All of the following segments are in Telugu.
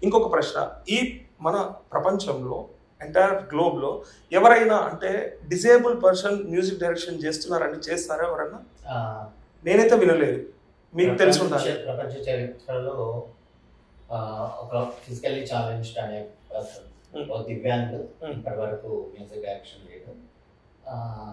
ఇంకొక ప్రశ్న ఈ మన ప్రపంచంలో ఎంటైర్ గ్లోబ్ లో ఎవరైనా అంటే డిసేబుల్ పర్సన్ మ్యూజిక్ డైరెక్షన్ చేస్తున్నారంటే చేస్తారా ఎవరైనా ఆ, నేనైతే వినలేదు మీకు తెలిసి ఉండాలి ప్రపంచ- ప్రపంచ చరిత్రలో ఆ, ఒక ఫిజికల్లీ ఛాలెంజ్డ్ అనే పర్సన్ Hmm. ఒక దివ్యాంగ్ Hmm. ఇప్పటి వరకు మ్యూజిక్ డైరెక్షన్ లేదు ఆ,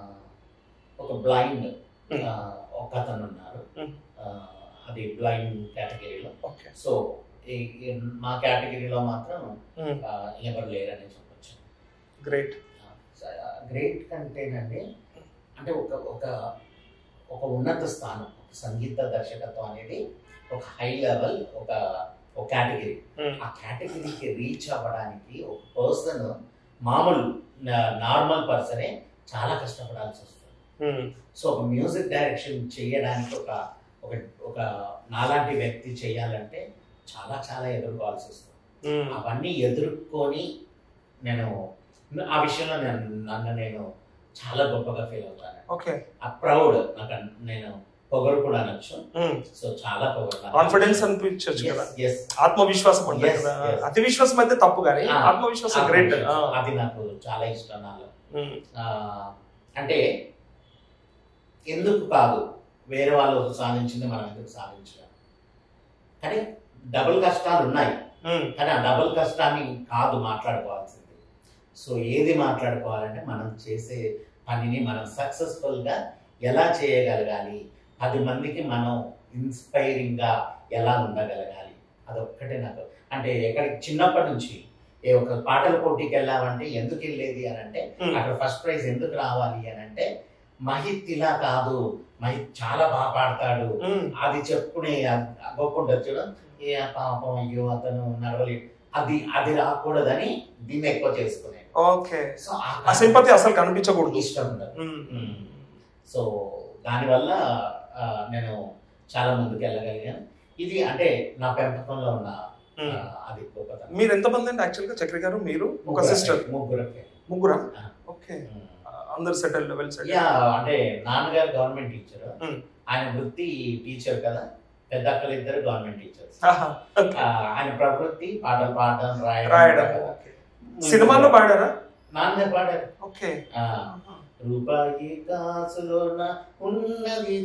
ఒక బ్లైండ్ Hmm. ఒక అతను ఉన్నారు Hmm. ఆ, అది బ్లైండ్ కేటగిరీలో ఓకే సో ఈ- ఈ మా కేటగిరీలో మాత్రం ఆ, ఎవరు లేరని చెప్పొచ్చు గ్రేట్ గ్రేట్ కంటేనండి అంటే ఒక ఒక ఒక ఉన్నత స్థానం ఒక సంగీత దర్శకత్వం అనేది ఒక హై లెవెల్ ఒక ఒక కేటగిరీ ఆ కేటగిరీకి రీచ్ అవ్వడానికి ఒక పర్సన్ మామూలు నార్మల్ పర్సనే చాలా కష్టపడాల్సి వస్తుంది సో ఒక మ్యూజిక్ డైరెక్షన్ చేయడానికి ఒక ఒక ఒక నాలాంటి వ్యక్తి చేయాలంటే చాలా చాలా ఎదుర్కోవాల్సి వస్తుంది అవన్నీ ఎదుర్కొని నేను ఆ విషయంలో నేను నన్ను నేను చాలా గొప్పగా ఫీల్ అవుతాను ఓకే ఆ ప్రౌడ్ నాకు అన్- నేను పొగరు కూడా అనొచ్చు సో చాలా పొగరు కాన్ఫిడెన్స్ అనిపించవచ్చు కదా ఎస్ ఆత్మవిశ్వాసం అంటే Yes, కదా yes. అతి విశ్వాసం అయితే తప్పు కానీ Ah, ఆత్మవిశ్వాసం గ్రేట్ అది నాకు చాలా ఇష్టం నాలో ఆ, అంటే ఎందుకు కాదు వేరే వాళ్ళు సాధించింది మనం ఎందుకు సాధించలేం కానీ డబుల్ కష్టాలు ఉన్నాయి కానీ ఆ డబుల్ కష్టాన్ని కాదు మాట్లాడుకోవాల్సింది సో ఏది మాట్లాడుకోవాలంటే మనం చేసే పనిని మనం సక్సెస్ఫుల్గా ఎలా చేయగలగాలి పది మందికి మనం ఇన్స్పైరింగ్గా ఎలా ఉండగలగాలి అదొక్కటే నాకు అంటే ఎక్కడ చిన్నప్పటి నుంచి ఏ ఒక పాటల పోటీకి వెళ్ళామంటే ఎందుకు వెళ్ళేది అని అంటే అక్కడ ఫస్ట్ ప్రైజ్ ఎందుకు రావాలి అని అంటే మహిత్ ఇలా కాదు మహిత్ చాలా బాగా పాడతాడు అది చెప్పుకునే ఆ గొప్ప ఉంటుంది చూడ ఏ పాపం అయ్యో అతను నడవలేడు అది అది రాకూడదని దీన్ని ఎక్కువ చేసుకునేది ఓకే సో ఆ సింపతి అసలు కనిపించకూడదు ఇష్టం ఉండదు మ్మ్. సో దానివల్ల ఆ, నేను చాలా ముందుకు వెళ్ళగలిగాను ఇది అంటే నా పెంపకంలో ఉన్న ఆ, మ్మ్. అది గొప్పతనం మీరు ఎంతమంది అండి యాక్చువల్ గా చక్రి గారు మీరు ఒక ముగ్గురు సిస్టర్ ముగ్గురు ముగ్గురా ఆ. ఓకే అందరు సెటిల్ వెల్ సెటిల్ యా అంటే నాన్నగారు గవర్నమెంట్ టీచర్ Hmm. ఆయన వృత్తి టీచర్ కదా పెద్ద అక్కలు ఇద్దరు గవర్నమెంట్ టీచర్స్ ఓకే ఆయన ప్రవృత్తి పాటలు పాడడం రాయడం రాయడం కదా. ఓకే సినిమాల్లో పాడారా నాన్నగారు పాడారు ఓకే ఆ, రూపాయి కాసులోన ఉన్నది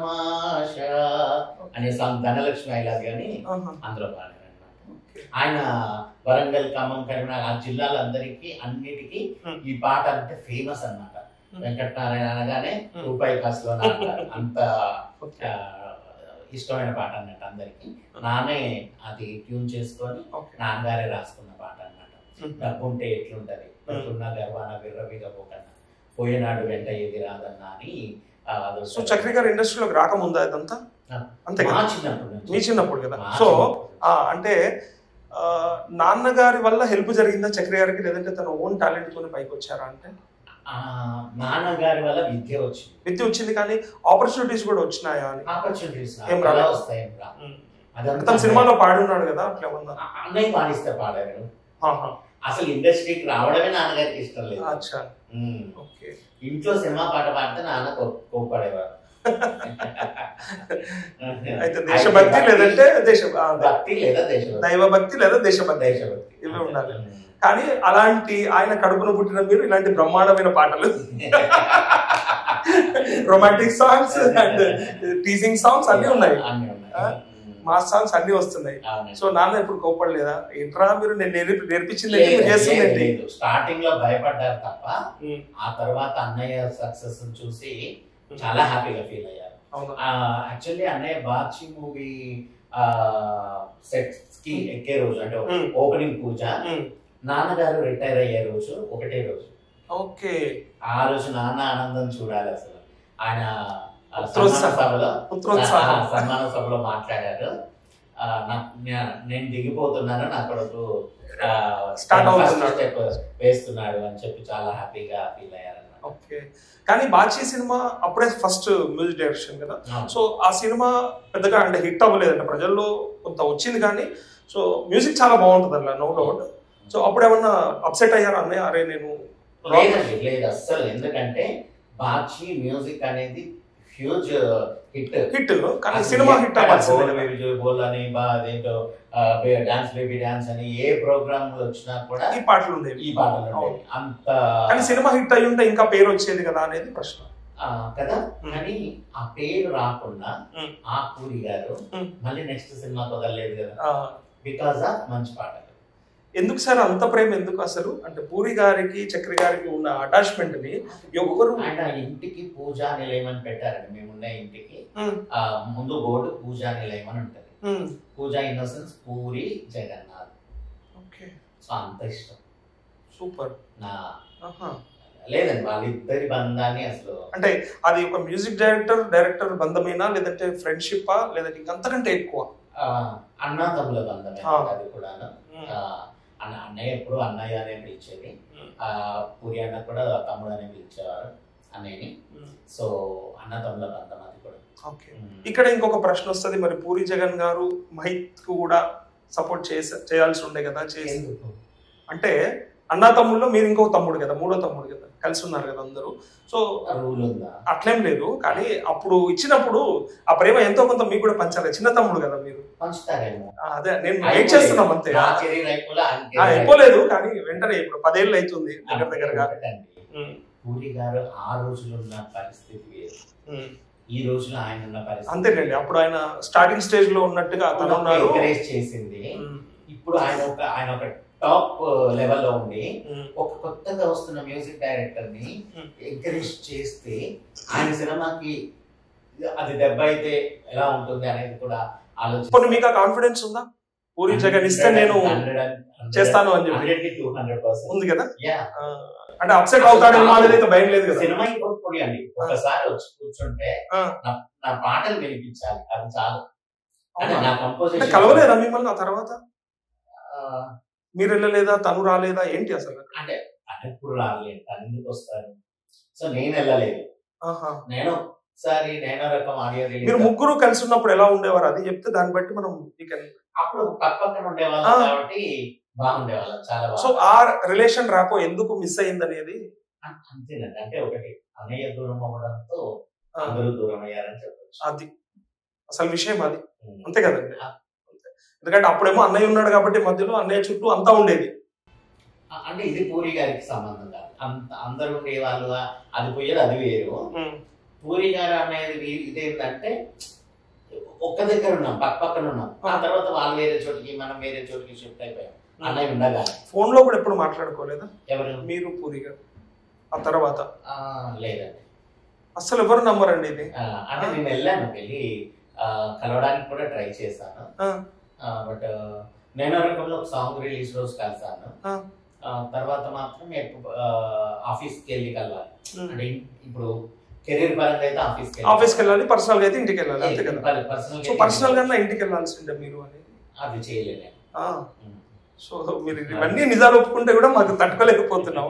తమాషా అనే సాంగ్ ధనలక్ష్మి ఐలాది అని ఆహా. అందులో పాడారు అన్నమాట ఓకే. ఆయన వరంగల్ ఖమ్మం కరీంనగర్ ఆ జిల్లాలందరికీ అన్నిటికీ Hmm. ఈ పాట అంటే ఫేమస్ అన్నమాట Hmm. వెంకటనారాయణ అనగానే Hmm. రూపాయి కాసులో అంటారు అంత ఓకే. ఆ, ఇష్టమైన పాట అన్నట్టు అందరికి నానే అది ట్యూన్ చేసుకొని ఓకే. నాన్నగారే రాసుకున్న పాట అన్నమాట మ్మ్. డబ్బు ఉంటే ఎట్లుంటది డబ్బున్న గర్వాన విర్రవిగా పోకన్నా పోయినాడు వెంట ఏది రాదన్నా అని ఆ, అదొక- సో చక్రి గారు ఇండస్ట్రీలోకి రాకముందా ఇదంతా ఆ. అంతే మా కదా చిన్నప్పటి నుంచి మీ చిన్నప్పుడు కదా మా సో చిన్నప్పటి నుంచి. ఆ, అంటే ఆ, నాన్నగారి వల్ల హెల్ప్ జరిగిందా చక్రి గారికి లేదంటే తన ఓన్ టాలెంట్ తోనే పైకి వచ్చారా అంటే ఆ, నాన్నగారి వల్ల విద్య వచ్చింది విద్య వచ్చింది కానీ ఆపర్చునిటీస్ కూడా వచ్చినాయా అని ఆపర్చునిటీస్ ఏం ఎలా రాలేదు? వస్తాయి ఏం రా ఉమ్. అదంతా తన సినిమాలో పాడి ఉన్నాడు కదా అట్లా ఏమన్నా ఆ- అన్నయ్య పాడిస్తే పాడారు ఆహా. అసలు ఇండస్ట్రీకి రావడమే నాన్నగారికి ఇష్టం లేదు అచ్చా ఉమ్. ఓకే ఇంట్లో సినిమా పాట పాడితే నాన్న కో- కోప్పడేవారు అయితే దేశభక్తి లేదంటే దేశ ఆ, భక్తి లేదా దేశభక్తి దైవభక్తి లేదా దేశభక్తి దేశభక్తి ఇవి ఉండాలి. కానీ అలాంటి ఆయన కడుపున పుట్టిన మీరు ఇలాంటి బ్రహ్మాండమైన పాటలు romantic songs and teasing songs అన్ని ఉన్నాయి అన్ని ఉన్నాయి ఆ? మాస్ సాంగ్స్ అన్ని వస్తున్నాయి అవునండి. సో నాన్న ఎప్పుడు కోప్పడలేదా ఏంట్రా మీరు నేను నేర్పి నేర్పించింది లేదు, మీరు చేస్తుంది లేదు, ఏంటి? లేదు. స్టార్టింగ్ లో భయపడ్డారు తప్ప ఉమ్, ఆ తర్వాత అన్నయ్య సక్సెస్ చూసి చాలా హ్యాపీగా ఫీల్ అయ్యారు అవును యాక్చువల్లీ అన్నయ్య బాచి మూవీ సెట్స్ కి ఎక్కే రోజు అంటే ఉమ్, ఓపెనింగ్ పూజ ఉమ్, నాన్నగారు రిటైర్ అయ్యే రోజు ఒకటే రోజు ఓకే ఆ రోజు నాన్న ఆనందం చూడాలి అసలు ఆయన ఆ పుత్రోత్సాహం. సన్మాన సభలో పుత్రోత్సాహం ఆ, సన్మాన సభలో మాట్లాడారు ఆ, నా- నే- నేను దిగిపోతున్నాను నా కొడుకు ఆ, Start first అవుతున్నాడు. step వేస్తున్నాడు అని చెప్పి చాలా హ్యాపీగా ఫీల్ అయ్యారు ఓకే కానీ బాచీ సినిమా అప్పుడే ఫస్ట్ మ్యూజిక్ డైరెక్షన్ కదా సో ఆ సినిమా పెద్దగా అంటే హిట్ అవ్వలేదంటే ప్రజల్లో కొంత వచ్చింది కానీ సో మ్యూజిక్ చాలా బాగుంటుంది అలా నో డౌట్ సో అప్పుడు ఏమన్నా అప్సెట్ అయ్యారా అన్నయ్య అరే నేను లేదండి లేదు అస్సలు ఎందుకంటే బాచి మ్యూజిక్ అనేది హ్యూజ్ హిట్ హిట్ కానీ సినిమా హిట్ అవ్వాల్సిందే బోల్ బోల్ అని బా అదేంటో డాన్స్ బేబీ డాన్స్ అని ఏ ప్రోగ్రామ్ వచ్చినా కూడా ఈ పాటలు ఉండేవి ఈ పాటలు అవును. ఉండేవి. అంత కానీ సినిమా హిట్ అయి ఉంటే ఇంకా పేరు వచ్చేది కదా అనేది ప్రశ్న ఆ, కదా ఉమ్. కానీ ఆ పేరు రాకుండా ఉమ్. ఆ పూరి గారు ఉమ్. మళ్ళీ నెక్స్ట్ సినిమా కుదరలేదు కదా ఆ, బికాస్ ఆఫ్ మంచి పాటలు ఎందుకు సార్ అంత ప్రేమ ఎందుకు అసలు అంటే పూరి గారికి చక్రి గారికి ఉన్న అటాచ్మెంట్ ని ఎవరు ఆయన ఇంటికి పూజా నిలయం అని పెట్టారండి మేమున్న ఇంటికి ఉమ్, ఆ ముందు బోర్డు పూజా నిలయం అని ఉంటది ఉమ్, Pooja innocence Puri Jagannadh okay so అంత ఇష్టం సూపర్ నా ఆహా. లేదండి వాళ్ళిద్దరి బంధాన్ని అసలు అంటే అది ఒక మ్యూజిక్ డైరెక్టర్ డైరెక్టర్ బంధమేనా లేదంటే ఫ్రెండ్షిప్పా లేదంటే ఇంకంతకంటే ఎక్కువ ఆ, అన్నాతమ్ముల బంధమే ఆ. అది కూడా ఉమ్, అన్న అన్నయ్య ఎప్పుడు అన్నయ్య అనే పిలిచేది ఉమ్, ఆ పూరి అన్న కూడా తమ్ముడు అనే పిలిచేవారు అన్నయ్యని ఉమ్, సో అన్న తమ్ముల బంధం అది కూడా ఓకే ఇక్కడ ఇంకొక ప్రశ్న వస్తుంది మరి పూరి జగన్ గారు మహిత్ కు కూడా సపోర్ట్ చేస చేయాల్సి ఉండే కదా చేసి ఎందుకు అంటే అన్నా తమ్ముళ్ళు మీరు ఇంకో తమ్ముడు కదా మూడో తమ్ముడు కదా కలిసి ఉన్నారు కదా అందరూ సో రూల్ ఉందా అట్లేం లేదు కానీ అప్పుడు ఇచ్చినప్పుడు ఆ ప్రేమ ఎంతో కొంత మీకు కూడా పంచాలి చిన్న తమ్ముడు కదా మీరు పంచుతారేమో ఆ, అదే నేను వెయిట్ చేస్తున్నాం అంతే నా కెరీర్ అయిపోలే ఆయన ఆ, career అయిపోలేదు కానీ వెంటనే ఇప్పుడు పదేళ్ళు అవుతుంది దగ్గర అయిపోలే. దగ్గరగా ఒకటండి. ఉమ్, పూరి గారు ఆ రోజులో ఉన్న పరిస్థితి వేరు ఉమ్. ఈ రోజులో ఆయన ఉన్న పరిస్థితి అంతేనండి అప్పుడు ఆయన స్టార్టింగ్ స్టేజ్ లో ఉన్నట్టుగా తను ఉన్నారు ఎంకరేజ్ చేసింది ఉమ్, ఇప్పుడు ఆయన ఒక ఆయన ఒక టాప్ లెవెల్లో ఉండి ఉమ్, ఒక కొత్తగా వస్తున్న మ్యూజిక్ డైరెక్టర్ ని Hmm. ఎంకరేజ్ చేస్తే ఆయన సినిమాకి అది దెబ్బ అయితే ఎలా ఉంటుంది అనేది కూడా కొన్ని మీకు ఆ కాన్ఫిడెన్స్ ఉందా పూరి జగన్ ఇస్తే నేను చేస్తాను అని చెప్పి హండ్రెడ్ కి టూ హండ్రెడ్ పర్సెంట్ ఉంది కదా యా ఆ, అంటే అప్సెట్ అవుతాడేమో అనేది అయితే భయం లేదు కదా సినిమా ఇంకొకటి అండి ఒకసారి వచ్చి కూర్చుంటే ఆ. నా నా పాటలు వినిపించాలి అది చాలు అంటే అవునా? నా అంటే కంపోజిషన్ కలవలేదా మిమ్మల్ని ఆ తర్వాత మీరు వెళ్ళలేదా తను రాలేదా ఏంటి అసలు అంటే తను ఎప్పుడు రాలేదు తను ఎందుకు వస్తారు సో నేను వెళ్ళలేదు ఆహా. నేను ఒకసారి నేను రకం ఆడియో మీరు రిలీజ్ ముగ్గురు కలిసి ఉన్నప్పుడు ఎలా ఉండేవారు అది చెప్తే దాన్ని బట్టి మనం we can- అప్పుడు పక్క పక్కన ఉండేవాళ్ళం ఆ. కాబట్టి బాగుండేవాళ్ళం చాలా సో బాగా ఆ రిలేషన్ రాపో ఎందుకు మిస్ అయింది అనేది అంతేనండి అంటే ఒకటి అన్నయ్య దూరం అవ్వడంతో ఆ, అందరూ దూరం అయ్యారని చెప్పచ్చు అది అసలు విషయం అది అంతే కదండి ఎందుకంటే అప్పుడేమో అన్నయ్య ఉన్నాడు కాబట్టి మధ్యలో అన్నయ్య చుట్టూ అంతా ఉండేది అంటే ఇది పూరి గారికి సంబంధం కాదు అంత అందరూ ఉండేవాళ్ళు అది పోయేది అది వేరు ఉమ్, పూరి గారు అనేది వీ- ఇదేంటంటే ఒక్క దగ్గర ఉన్నాం పక్క పక్కన ఉన్నాం ఆ తర్వాత వాళ్ళు వేరే చోటికి మనం వేరే చోటికి షిఫ్ట్ అయిపోయాం అన్నయ్య ఉండగానే ఫోన్ లో కూడా ఎప్పుడు మాట్లాడుకోలేదా ఎవరు మీరు పూరి గారు ఆ తర్వాత ఆ, లేదండి అసలు ఎవరు నమ్మరండి ఇది ఆ, అంటే నేను వెళ్ళాను వెళ్ళి ఆ, కలవడానికి కూడా ట్రై చేశాను ఆ. బట్ నేను రకంలో ఒక సాంగ్ రిలీజ్ రోజు కలిసాను ఆ. ఆ, తర్వాత మాత్రం ఎప్పు- ఆ, ఆఫీస్కి వెళ్ళి కలవాలి ఉమ్. అంటే ఇప్పుడు కెరీర్ పరంగా అయితే ఆఫీస్కి ఆఫీస్కి వెళ్ళాలి పర్సనల్ గా అయితే ఇంటికి వెళ్ళాలి అంతే కదా పర్సనల్ సో పర్సనల్ గా ఇంటికి వెళ్ళాల్సిందే మీరు అనేది అది చేయలేను ఆ, సో మీరు ఇవన్నీ నిజాలు ఒప్పుకుంటే కూడా మాకు తట్టుకోలేకపోతున్నాం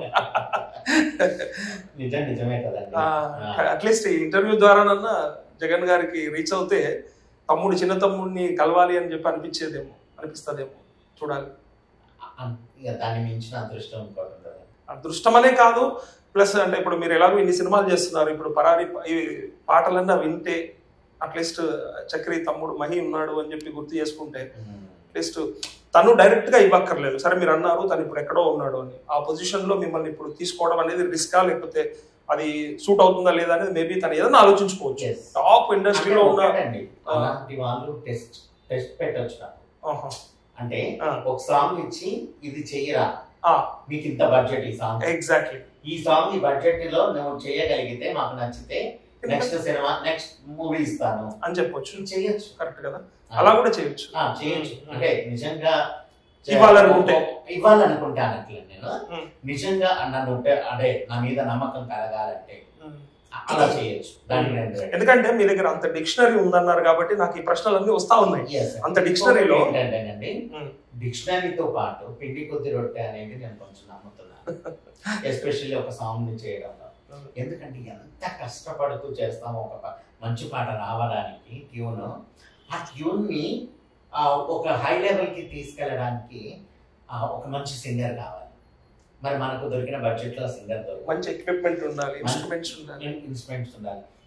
నిజం నిజమే కదండి అట్లీస్ట్ ఈ ఇంటర్వ్యూ ద్వారానన్నా జగన్ గారికి రీచ్ అవుతే తమ్ముడు చిన్న తమ్ముడిని కలవాలి అని చెప్పి అనిపించేదేమో అనిపిస్తుందేమో చూడాలి అం- ఇక దాన్ని మించిన అదృష్టం ఇంకోటి ఉంటుంది అదృష్టమనే కాదు ప్లస్ అంటే ఇప్పుడు మీరు ఎలాగో ఇన్ని సినిమాలు చేస్తున్నారు ఇప్పుడు పరారి ప- ఈ పాటలన్నా వింటే అట్లీస్ట్ చక్రి తమ్ముడు మహి ఉన్నాడు అని చెప్పి గుర్తు చేసుకుంటే అట్లీస్ట్ తను డైరెక్ట్ గా ఇవ్వక్కర్లేదు సరే మీరు అన్నారు తను ఇప్పుడు ఎక్కడో ఉన్నాడు అని ఆ పొజిషన్ లో మిమ్మల్ని ఇప్పుడు తీసుకోవడం అనేది రిస్కా లేకపోతే అది సూట్ అవుతుందా లేదా అనేది మేబీ తను ఏదైనా ఆలోచించుకోవచ్చు Yes. టాప్ ఇండస్ట్రీలో ఉన్న ఒకటండి, అలాంటి వాళ్ళు టెస్ట్ టెస్ట్ పెట్టొచ్చు నాకు. ఆహా. అంటే ఆ. ఒక సాంగ్ ఇచ్చి ఇది చెయ్యరా ఆ, మీకు ఇంత బడ్జెట్ ఈ సాంగ్ ఎగ్జాక్ట్లీ ఈ సాంగ్ ఈ బడ్జెట్ లో నువ్వు చేయగలిగితే మాకు నచ్చితే నెక్స్ట్ సినిమా నెక్స్ట్ మూవీ ఇస్తాను అని చెప్పొచ్చు చేయొచ్చు కరెక్ట్ కదా అలా కూడా చేయొచ్చు ఆ, చేయొచ్చు ఉమ్. అంటే నిజంగా చే- ఇవ్వాలనుకుంటే. ఇవ్వాలనుకుంటాను అట్లా నేను ఉమ్. నిజంగా నన్ను ఉంటే- అంటే నా మీద నమ్మకం కలగాలంటే ఉమ్. అలా చేయొచ్చు దానికి నేను ready. ఎందుకంటే మీ దగ్గర అంత డిక్షనరీ ఉందన్నారు కాబట్టి నాకు ఈ ప్రశ్నలన్నీ వస్తా ఉన్నాయి Yes. అంత డిక్షనరీలో ఏంటంటేనండి ఉమ్. డిక్షనరీతో పాటు పిండి కొద్ది రొట్టె అనేది నేను కొంచెం నమ్ముతున్నాను ఎస్పెషల్లీ ఒక సాంగ్ ని చేయడంలో ఉమ్. ఎందుకంటే ఎంత కష్టపడుతూ చేస్తామో ఒక ప- మంచి పాట రావడానికి ట్యూన్ ఆ ట్యూన్ ని ఆ, ఒక హై లెవెల్ కి తీసుకెళ్ళడానికి ఆ, ఒక మంచి సింగర్ కావాలి మరి మనకు దొరికిన బడ్జెట్ లో సింగర్ దొరకదు మంచి ఎక్విప్మెంట్ ఉండాలి ఇన్స్ట్రుమెంట్స్ ఉండాలి ఇన్స్ట్రుమెంట్స్ ఉండాలి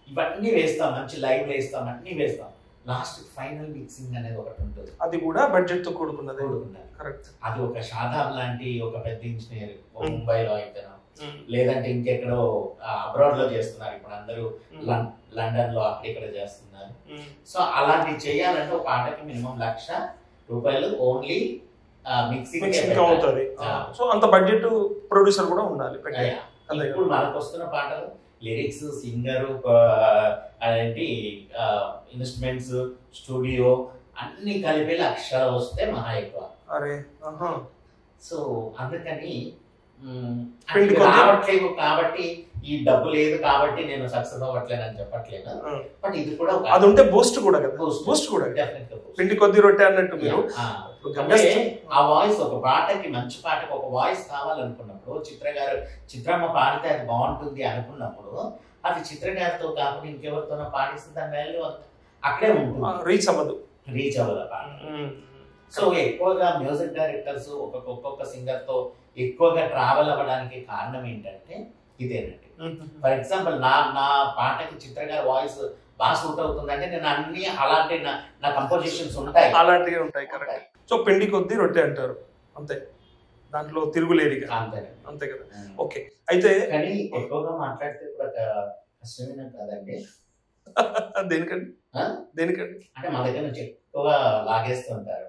ఇవన్నీ వేస్తాం మంచి లైవ్ వేస్తాం అన్నీ వేస్తాం లాస్ట్ ఫైనల్ మిక్సింగ్ అనేది ఒకటి ఉంటుంది అది కూడా బడ్జెట్ తో కూడుకున్నది కూడుకున్నది. కరెక్ట్ అది ఒక షాదాబ్ లాంటి ఒక పెద్ద ఇంజనీర్ ముంబైలో అయితేనో లేదంటే ఇంకెక్కడో అబ్రాడ్ లో చేస్తున్నారు ఇప్పుడు అందరూ లం- లండన్ లో అక్కడ ఇక్కడ చేస్తున్నారు సో అలాంటివి చేయాలంటే ఒక ఆటకి మినిమం లక్ష రూపాయలు ఓన్లీ మిక్సింగ్ మిక్సింగ్ అవుతుంది సో అంత బడ్జెట్ ప్రొడ్యూసర్ కూడా ఉండాలి పెట్టే అదే ఇప్పుడు మనకు వస్తున్న పాటలు లిరిక్స్ సింగర్ ఏంటి ఇన్స్ట్రుమెంట్స్ స్టూడియో అన్ని కలిపి లక్ష వస్తే మహా ఎక్కువ అరే ఆహా. సో అందుకని మ్, పిండి అది కొద్ది- రావట్లేదు కాబట్టి ఈ డబ్బు లేదు కాబట్టి నేను సక్సెస్ అవ్వట్లేదు అని చెప్పట్లేదు ఆ. బట్ ఇది కూడా ఒక అది ఉంటే బూస్ట్ కూడా కదా Boost. బూస్ట్ కూడా కదా. Definitely boost. పిండి కొద్ది రొట్టె అన్నట్టు మీరు ఆ. ఇప్పుడు అంటే గమనిస్తే ఆ వాయిస్ ఒక పాటకి మంచి పాటకి ఒక వాయిస్ కావాలనుకున్నప్పుడు చిత్ర గారు చిత్రమ్మ పాడితే అది బాగుంటుంది అనుకున్నప్పుడు అది చిత్ర గారితో కాకుండా ఇంకెవరితోనో పాడిస్తే దాని వాల్యూ అక్కడే ఉంటుంది రీచ్ అవ్వదు రీచ్ అవ్వదు పాట సో ఎక్కువగా మ్యూజిక్ డైరెక్టర్స్ ఒక్కొక్క ఒక్కొక్క సింగర్ తో ఎక్కువగా ట్రావెల్ అవ్వడానికి కారణం ఏంటంటే ఇదేనండి ఫర్ ఎగ్జాంపుల్ నా నా పాటకి చిత్ర గారి వాయిస్ బాగా సూట్ అవుతుందంటే నేను అన్ని అలాంటి నా నా కంపోజిషన్స్ ఉంటాయి అలాంటివి ఉంటాయి కరెక్ట్ సో పిండి కొద్ది రొట్టె అంటారు అంతే దాంట్లో తిరుగులేదు ఇక అంతేనండి అంతే కదా ఓకే అయితే కానీ ఎక్కువగా మాట్లాడితే కూడా క- కష్టమేనా కాదండి దేనికండి ఆ? దేనికండి అంటే మా దగ్గర నుంచి ఎక్కువ లాగేస్తుంటారు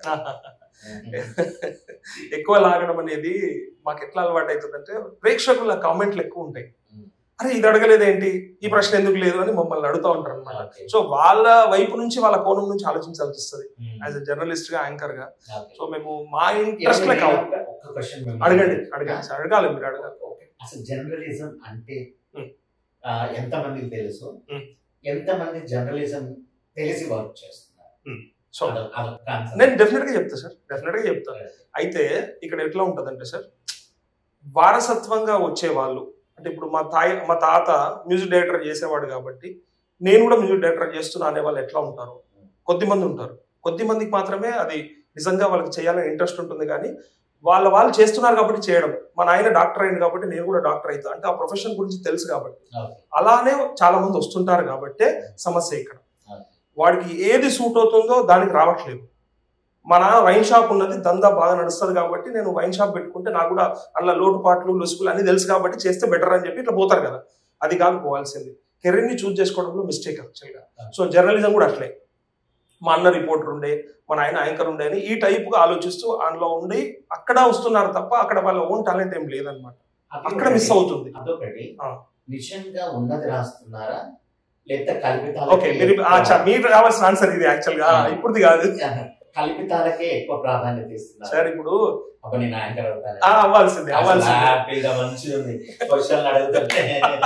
ఎక్కువ లాగడం అనేది మాకు ఎట్లా అలవాటు అవుతుందంటే ప్రేక్షకుల కామెంట్లు ఎక్కువ ఉంటాయి ఉమ్. అరే ఇది అడగలేదేంటి ఈ ప్రశ్న ఎందుకు లేదు అని మమ్మల్ని అడుగుతూ ఉంటారు అనమాట ఓకే. సో వాళ్ళ వైపు నుంచి వాళ్ళ కోణం నుంచి ఆలోచించాల్సి వస్తుంది ఉమ్. యాజ్ అ జర్నలిస్ట్ గా యాంకర్ గా ఓకే. సో మేము మా ఇంట్రెస్ట్ ఏమండి, కావాలి నేను ఒక్క క్వశ్చన్ మిమ్మల్ని అడగండి అడగండి సార్, అడగాలి మీరు అడగాలి ఓకే అసలు జర్నలిజం అంటే ఉమ్. ఆ, ఎంతమందికి తెలుసు ఉమ్. ఎంతమంది జర్నలిజం తెలిసి వర్క్ చేస్తున్నారు సో అదొక- అదొక concept. నేను డెఫినెట్ గా చెప్తా సార్ డెఫినెట్ గా చెప్తాను అయితే ఇక్కడ ఎట్లా ఉంటదంటే సార్ వారసత్వంగా వచ్చే వాళ్ళు అంటే ఇప్పుడు మా తాయ మా తాత మ్యూజిక్ డైరెక్టర్ చేసేవాడు కాబట్టి నేను కూడా మ్యూజిక్ డైరెక్టర్ చేస్తున్నా అనే వాళ్ళు ఎట్లా ఉంటారు కొద్ది మంది ఉంటారు కొద్ది మందికి మాత్రమే అది నిజంగా వాళ్ళకి చేయాలని ఇంట్రెస్ట్ ఉంటుంది కానీ వాళ్ళ వాళ్ళు చేస్తున్నారు కాబట్టి చేయడం మా నాయన డాక్టర్ అయింది కాబట్టి నేను కూడా డాక్టర్ అవుతా అంటే ఆ ప్రొఫెషన్ గురించి తెలుసు కాబట్టి ఓకే. అలానే చాలా మంది వస్తుంటారు కాబట్టే సమస్య ఇక్కడ ఓకే. వాడికి ఏది సూట్ అవుతుందో దానికి రావట్లేదు మన వైన్ షాప్ ఉన్నది దందా బాగా నడుస్తుంది కాబట్టి నేను వైన్ షాప్ పెట్టుకుంటే నాకు కూడా అందులో లోటుపాట్లు లొసుగులు అన్ని తెలుసు కాబట్టి చేస్తే బెటర్ అని చెప్పి ఇట్లా పోతారు కదా అది కాదు పోవాల్సింది కెరీర్ ని చూస్ చేసుకోవడంలో మిస్టేక్ యాక్చువల్గా సో జర్నలిజం కూడా అట్లే మా అన్న రిపోర్టర్ ఉండే మా నాయన యాంకర్ ఉండే అని ఈ type గా ఆలోచిస్తూ అందులో ఉండి అక్కడ వస్తున్నారు తప్ప అక్కడ వాళ్ళ ఓన్ టాలెంట్ ఏం లేదనమాట అది అక్కడ మిస్ ఒకటి. అవుతుంది అదొకటి ఆ. నిజంగా ఉన్నది రాస్తున్నారా లేదా కల్పితాలకే ఓకే మీరు ఆ, చ- మీరు రావాల్సిన ఆన్సర్ ఇది యాక్చువల్ గా ఆ. ఇప్పుడుది కాదు కల్పితాలకే ఎక్కువ ప్రాధాన్యత ఇస్తున్నారు సార్ ఇప్పుడు అప్పుడు నేను యాంకర్ అవుతాను ఆ, అవ్వాల్సిందే అవ్వాల్సిందే హ్యాపీగా మంచిగా ఉంది క్వశ్చన్లు అడుగుతుంటే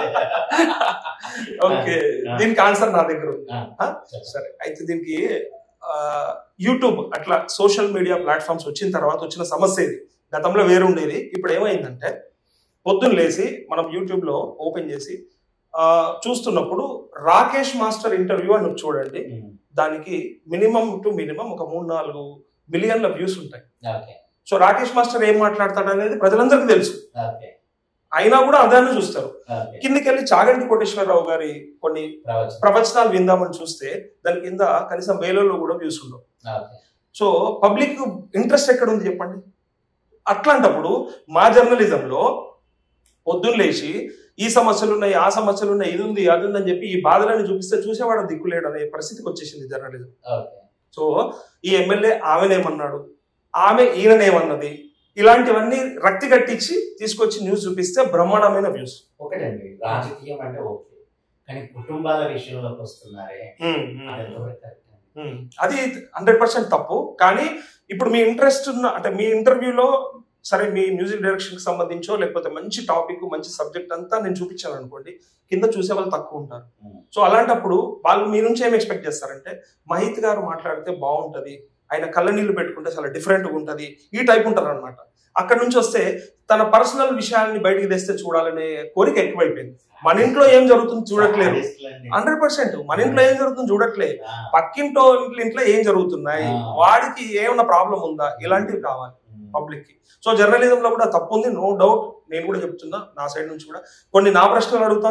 ఓకే ఆ. దీనికి ఆన్సర్ నా దగ్గర ఉంది ఆ, ఆ? సరే అయితే దీనికి ఆ, యూట్యూబ్ అట్లా సోషల్ మీడియా ప్లాట్ఫామ్స్ వచ్చిన తర్వాత వచ్చిన సమస్య ఇది గతంలో వేరు ఉండేది ఇప్పుడు ఏమైందంటే పొద్దున్న లేచి మనం యూట్యూబ్ లో ఓపెన్ చేసి ఆ, చూస్తున్నప్పుడు రాకేష్ మాస్టర్ ఇంటర్వ్యూ అని చూడండి ఉమ్, దానికి మినిమం టు మినిమం ఒక మూడు నాలుగు మిలియన్ల వ్యూస్ ఉంటాయి ఓకే సో రాకేష్ మాస్టర్ ఏం మాట్లాడతాడు అనేది ప్రజలందరికీ తెలుసు ఓకే అయినా కూడా అదాన్ని చూస్తారు ఓకే కిందికి వెళ్ళి చాగంటి కోటేశ్వరరావు గారి కొన్ని ప్రవచనం ప్రవచనాలు విందామని చూస్తే దాని కింద కనీసం వేలలో కూడా వ్యూస్ ఉండవు ఓకే సో పబ్లిక్ ఇంట్రెస్ట్ ఎక్కడ ఉంది చెప్పండి అట్లాంటప్పుడు మా జర్నలిజంలో పొద్దున్న లేచి ఈ సమస్యలు ఉన్నాయి ఆ సమస్యలు ఉన్నాయి ఇది ఉంది అది ఉందని చెప్పి ఈ బాధలను చూపిస్తే చూసేవాడు దిక్కులేడు అనే పరిస్థితికి వచ్చేసింది జర్నలిజం ఓకే సో ఈ ఎమ్మెల్యే ఆమెనేమన్నాడు ఆమె ఈయననేమన్నది ఇలాంటివన్నీ రక్తి కట్టించి తీసుకొచ్చి న్యూస్ చూపిస్తే బ్రహ్మాండమైన వ్యూస్ ఒకటండి రాజకీయం అంటే ఓకే కానీ కుటుంబాల విషయంలోకి వస్తున్నారే అది ఎంతవరకు correct అండి? ఉమ్, అది హండ్రెడ్ పర్సెంట్ తప్పు కానీ ఇప్పుడు మీ ఇంట్రెస్ట్ ఉన్న అంటే మీ ఇంటర్వ్యూలో సరే మీ మ్యూజిక్ డైరెక్షన్ కి సంబంధించో లేకపోతే మంచి టాపిక్ మంచి సబ్జెక్ట్ అంతా నేను చూపించాను అనుకోండి కింద చూసే వాళ్ళు తక్కువ ఉంటారు ఉమ్. సో అలాంటప్పుడు వాళ్ళు మీ నుంచి ఏం ఎక్స్పెక్ట్ చేస్తారంటే మహిత్ గారు మాట్లాడితే బాగుంటది ఆయన కళ్ళ నీళ్లు పెట్టుకుంటే చాలా డిఫరెంట్గా ఉంటది ఈ టైప్ ఉంటారు అనమాట అక్కడ నుంచి వస్తే తన పర్సనల్ విషయాల్ని బయటికి తెస్తే చూడాలనే కోరిక ఎక్కువైపోయింది మన ఇంట్లో ఏం జరుగుతుంది చూడట్లేదు Sadistలండి. హండ్రెడ్ పర్సెంట్ మన ఇంట్లో ఏం జరుగుతుంది చూడట్లేదు ఆ, పక్కింటో ఇంట్లో ఇంట్లో ఏం జరుగుతున్నాయి ఆ. వాడికి ఏమన్నా ప్రాబ్లం ఉందా ఇలాంటివి కావాలి ఉమ్. పబ్లిక్ కి సో జర్నలిజం లో కూడా తప్పు ఉంది నో డౌట్ నేను కూడా చెప్తున్నా నా సైడ్ నుంచి కూడా కొన్ని నా ప్రశ్నలు అడుగుతాను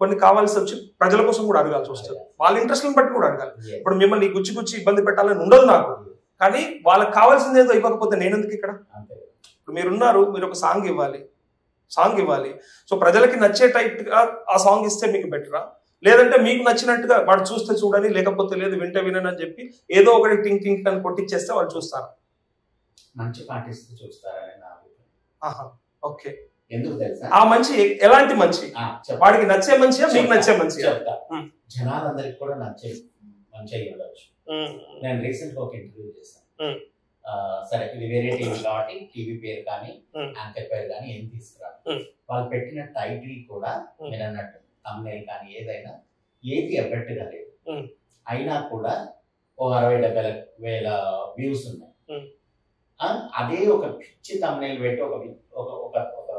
కొన్ని కావాల్సి వచ్చి ప్రజల కోసం కూడా అడగాల్సి వస్తుంది వాళ్ళ ఇంట్రెస్ట్ని బట్టి కూడా అడగాలి Yes. ఇప్పుడు మిమ్మల్ని గుచ్చి గుచ్చి ఇబ్బంది పెట్టాలని ఉండదు నాకు కానీ వాళ్ళకి కావాల్సింది ఏదో ఇవ్వకపోతే నేను ఎందుకు ఇక్కడ అంతే ఇప్పుడు మీరున్నారు మీరు ఒక సాంగ్ ఇవ్వాలి సాంగ్ ఇవ్వాలి సో ప్రజలకి నచ్చే టైప్ గా ఆ సాంగ్ ఇస్తే మీకు బెటరా లేదంటే మీకు నచ్చినట్టుగా వాడు చూస్తే చూడని లేకపోతే లేదు వింటే వినని అని చెప్పి ఏదో ఒకటి టింక్ టింక్ అని కొట్టించేస్తే వాళ్ళు చూస్తారు మంచి పాటిస్తూ చూస్తారని నా అభిప్రాయం ఆహా ఓకే ఎందుకు తెలుసా ఆ మంచి ఎ- ఎలాంటి మంచి ఆ, చెప్తా. వాడికి నచ్చే మంచియా మీకు నచ్చే మంచియా చెప్తా ఉమ్. జనాలందరికి కూడా నచ్చే మంచి అయ్యి ఉండొచ్చు నేను రీసెంట్ గా ఒక ఇంటర్వ్యూ చేశాను Hmm. ఆ, సరే ఇది వేరే టీవీ కాబట్టి టీవీ పేరు కానీ Hmm. యాంకర్ పేరు కానీ ఏం తీసుకురా Hmm. వాళ్ళు పెట్టిన టైటిల్ కూడా Hmm. మీరు అన్నట్టు తమ్నేల్ కానీ ఏదైనా ఏది ఎఫెక్ట్ గా లేదు Hmm. అయినా కూడా ఓ అరవై డెబ్బై వేల వ్యూస్ ఉన్నాయి Hmm. ఆ, అదే ఒక పిచ్చి తమ్నేల్ పెట్టి ఒక వి- ఒక ఒక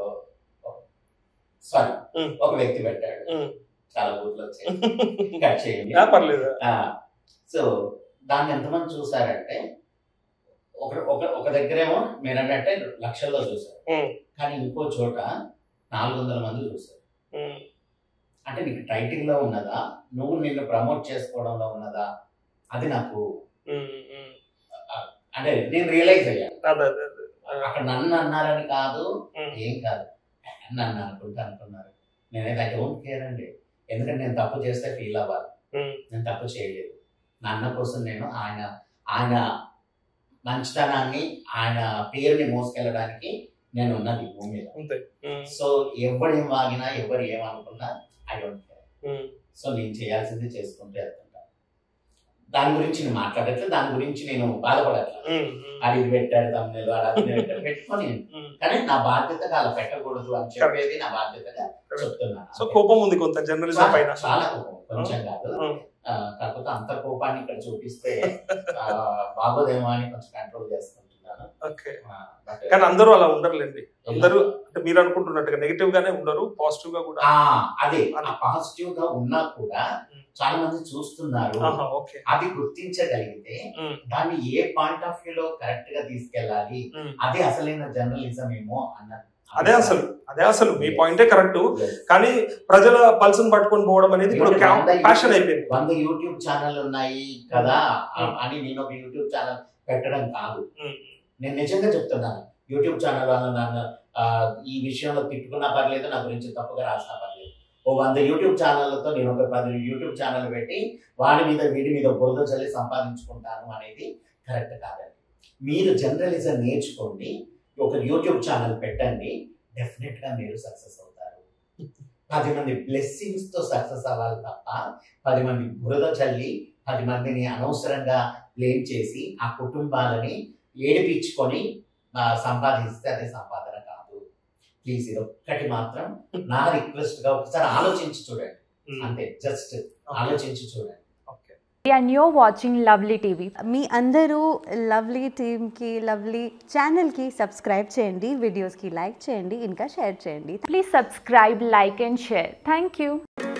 సారీ Hmm. ఒక వ్యక్తి పెట్టాడు Hmm. చాలా బూతులు వచ్చాయి కట్ చేయండి యా, పర్లేదు సో దాన్ని ఎంతమంది చూసారంటే ఒక ఒక ఒక దగ్గరేమో మీరు అన్నట్టే లక్షల్లో చూసారు ఉమ్, కానీ ఇంకో చోట నాలుగు వందల మంది చూసారు ఉమ్, అంటే నీకు టైటిల్లో ఉన్నదా నువ్వు నిన్ను ప్రమోట్ చేసుకోవడంలో ఉన్నదా అది నాకు ఉమ్, ఉమ్. అంటే నేను రియలైజ్ అయ్యాను అదే అదే అదే అక్కడ నన్ను అన్నారని కాదు ఉమ్, ఏం కాదు నన్ను అనుకుంటా అనుకున్నారు నేనైతే ఐ డోంట్ కేర్ అండి ఎందుకంటే నేను తప్పు చేస్తే ఫీల్ అవ్వాలి ఉమ్, నేను తప్పు చేయలేదు నా అన్న కోసం నేను ఆయన ఆయన మంచితనాన్ని ఆయన పేరుని మోసుకెళ్ళడానికి నేను ఉన్నది ఈ భూమి మీద అంతే ఉమ్, సో ఎవరు ఏం వాగినా ఎవరు ఏమనుకున్నా ఐ డోంట్ కేర్ ఉమ్, సో నేను చేయాల్సింది చేసుకుంటూ వెళ్తుంటా దాని గురించి నేను మాట్లాడట్లేదు దాని గురించి నేను బాధపడట్లేదు ఉమ్, ఉమ్, అది ఇది పెట్టాడు తమ్ముళ్ళు వాడు అది ఇది పెట్టాడు పెట్టుకొని ఉమ్. కానీ నా బాధ్యతగా అలా పెట్టకూడదు అని చెప్పేది నా బాధ్యతగా చెప్తున్నాను సో కోపం ఉంది కొంత జర్నలిజం చాలా- పైన చాలా కోపం కొంచెం కాదు ఉమ్. ఆ, కాకపోతే అంత కోపాన్ని ఇక్కడ చూపిస్తే ఆ, బాగోదేమో అని కొంచెం కంట్రోల్ చేసుకుంటున్నాను ఓకే ఆ, but- కానీ అందరూ అలా ఉండరులేండి అందరూ అంటే మీరు అనుకుంటున్నట్టుగా నెగిటివ్ గానే ఉండరు పాజిటివ్ గా కూడా ఆ, అదే పాజిటివ్ గా ఉన్నా కూడా చాలా మంది చూస్తున్నారు ఆహా, ఓకే అది గుర్తించగలిగితే ఉమ్, దాన్ని ఏ పాయింట్ ఆఫ్ వ్యూ లో కరెక్ట్ గా తీసుకెళ్ళాలి ఉమ్. అదే అసలైన జర్నలిజం ఏమో అన్న అదే అసలు అదే అసలు మీ పాయింటే కరెక్ట్ Yes. కానీ ప్రజల పల్సన్ పట్టుకొని పోవడం అనేది ఇప్పుడు ఎందుకంటే వంద ప్యాషన్ యూట్యూబ్- అయిపోయింది వంద యూట్యూబ్ ఛానల్ ఉన్నాయి కదా ఆ- ఉమ్. అని నేను ఒక యూట్యూబ్ ఛానల్ పెట్టడం కాదు ఉమ్, నేను నిజంగా చెప్తున్నాను యూట్యూబ్ ఛానల్ వాళ్ళు నన్ను ఆ, ఈ విషయంలో తిట్టుకున్నా పర్లేదు నా గురించి తప్పుగా రాసినా పర్లేదు ఓ వంద యూట్యూబ్ ఛానళ్ళతో నేను ఒక పది యూట్యూబ్ ఛానల్ పెట్టి వాడి మీద వీడి మీద బురద చల్లి సంపాదించుకుంటాను అనేది కరెక్ట్ కాదండి మీరు జర్నలిజం నేర్చుకోండి ఒక యూట్యూబ్ ఛానల్ పెట్టండి డెఫినెట్ గా మీరు సక్సెస్ అవుతారు పది మంది బ్లెస్సింగ్స్ తో సక్సెస్ అవ్వాలి తప్ప పది మంది బురద చల్లి పది మందిని అనవసరంగా బ్లేమ్ చేసి ఆ కుటుంబాలని ఏడిపించుకొని ఆ, సంపాదిస్తే అది సంపాదన కాదు ప్లీజ్ ఇది ఒక్కటి మాత్రం నా రిక్వెస్ట్ గా ఒకసారి ఆలోచించి చూడండి ఉమ్, అంతే జస్ట్ ఆలోచించి చూడండి okay and you're watching Lovely TV. మీ అందరూ లవ్లీ టీమ్కి లవ్లీ ఛానల్కి సబ్స్క్రైబ్ చేయండి వీడియోస్కి లైక్ చేయండి ఇంకా షేర్ చేయండి Please subscribe, like, and share. Thank you.